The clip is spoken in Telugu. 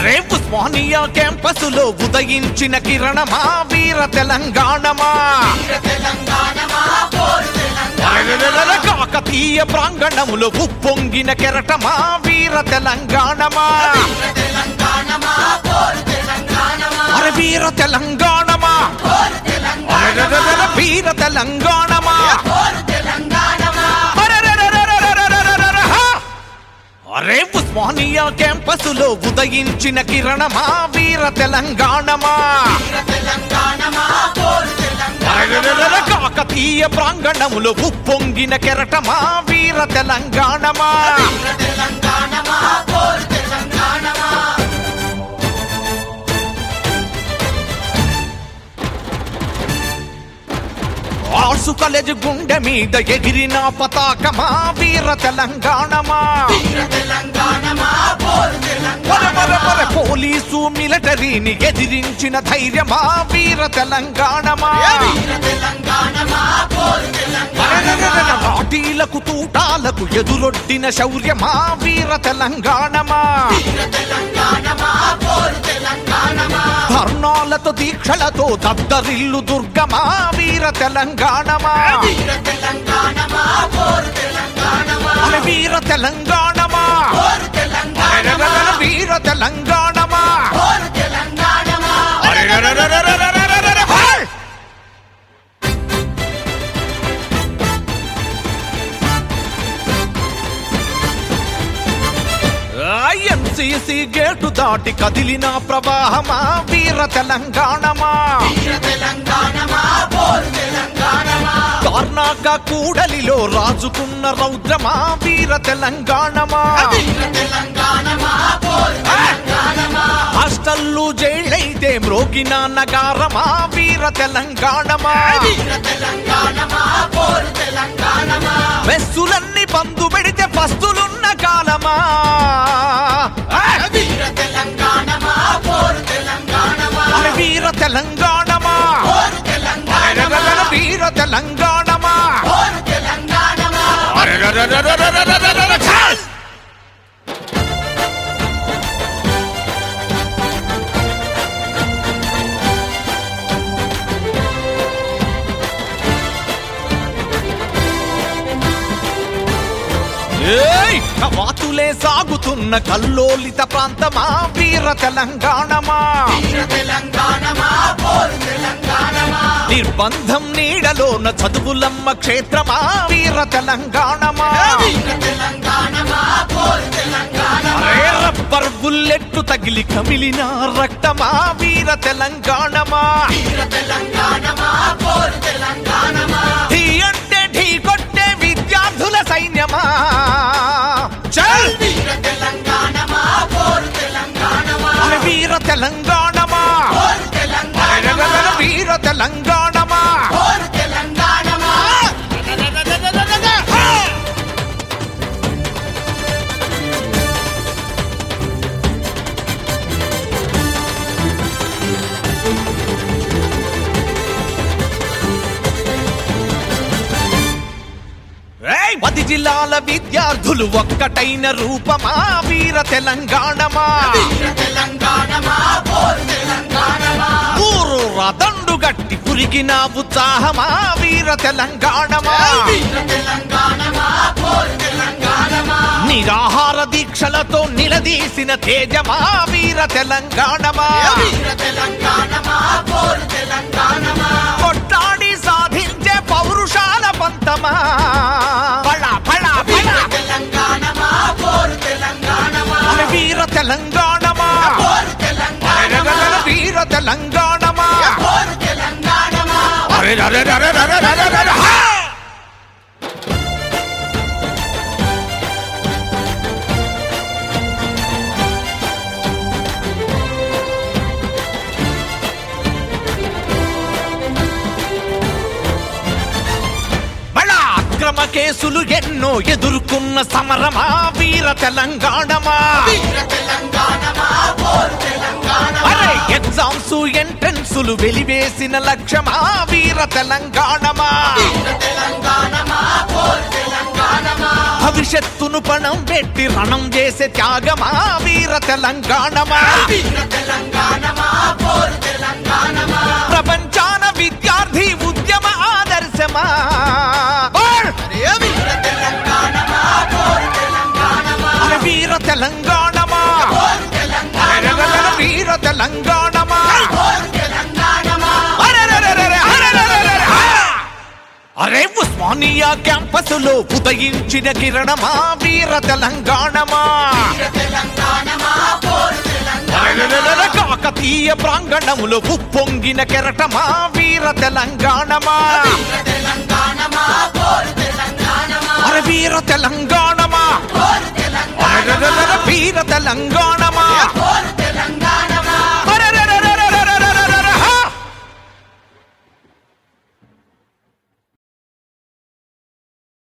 అరే ఉస్మానియా క్యాంపసులో ఉదయించిన కిరణమా వీర తెలంగాణమా అరెరెరెరె కాకతీయ ప్రాంగణములో ఉప్పొంగిన కెరటమా వీర తెలంగాణమా అరే వీర తెలంగాణమా అరెరెరెరె వీర తెలంగాణమా అరెరెరెరెరెరెరెరెరెరె హా! అరే ఉస్మానియా క్యాంపసులో ఉదయించిన కిరణమా వీర తెలంగాణమా అరెరెరెరె కాకతీయ ప్రాంగణములో ఉప్పొంగిన కెరటమా వీర తెలంగాణమా ఆర్సు కాలేజ్ గుండె మీద ఎగిరిన పతాకమా వీర తెలంగాణమా పర పర పర పోలీసు మిలిటరీని ఎదిరించిన ధైర్యమా వీర తెలంగాణమా అరెరెరెరె లాఠీలకు తూటాలకు ఎదురొడ్డిన శౌర్యమా వీర తెలంగాణమా ధర్నాలతో దీక్షలతో దద్దరిల్లు దుర్గమా వీర తెలంగాణమా అరే వీర తెలంగాణమా అరెరెరెరె వీర తెలంగాణమా అరెరెరెరెరెరెరెరెరెరె హై! ఎంసీసీ గేటు దాటి కదిలిన ప్రవాహమా వీర తెలంగాణమా కర్ణాక కూడలిలో రాజుకున్న రౌద్రమా వీర తెలంగాణమా హాస్టల్లు జైళ్ళైతే మ్రోగిన నగారమా వీర తెలంగాణమా మెస్సులన్నీ బంధు పెడితే పస్తులున్న కాలమా అరే వీర తెలంగాణమా అరెరెరెరె వీర తెలంగాణమా అరెరెరెరెరెరెరెరెరెరె ఛాల్! ఏయ్! కవాతులే సాగుతున్న కల్లోలిత ప్రాంతమా వీర తెలంగాణమా నిర్బంధం నీడలోన చదువులమ్మ క్షేత్రమా వీర తెలంగాణమా అరే రబ్బర్ బుల్లెట్టు తగిలి కమిలిన రక్తమా వీర తెలంగాణమా ఢీ అంటే ఢీ కొట్టే విద్యార్థుల సైన్యమా చల్ అరే వీర తెలంగాణమా అరెరెరెరె వీర తెలంగాణమా హా! ఏయ్! పది జిల్లాల విద్యార్థులు ఒక్కటైన రూపమా వీర తెలంగాణమా ఊరు రదండు గట్టి పురిగిన ఉత్సాహమా వీర తెలంగాణమా నిరాహార దీక్షలతో నిలదీసిన తేజమా వీర తెలంగాణమా కొట్లాడి సాధించే పౌరుషాల పంతమా పళ పళ పళ అరే వీర తెలంగాణమా అరెరెరెరె వీర తెలంగాణమా అరెరెరెరెరెరెరెరెరె హా! బళ అక్రమ కేసులు ఎన్నో ఎదుర్కొన్న సమరమా వీర తెలంగాణమా అరే ఎగ్జామ్స్ ఎంట్రన్సులు వెలివేసిన లక్ష్యమా వీర తెలంగాణమా భవిష్యత్తును పణం పెట్టి రణం చేసే త్యాగమా వీర తెలంగాణమా ప్రపంచాన విద్యార్థి ఉద్యమ ఆదర్శమా బోల్! అరే వీర తెలంగాణమా అరెరెరెరె వీర తెలంగాణమా అరెరెరెరెరె, అరెరెరెరెరె, హా! అరే ఉస్మానియా క్యాంపసులో ఉదయించిన కిరణమా వీర తెలంగాణమా అరెరెరెరెరె, కాకతీయ ప్రాంగణములో ఉప్పొంగిన కెరటమా వీర తెలంగాణమా అరే వీర తెలంగాణమా అరెరెరెరెరె, వీర తెలంగాణమా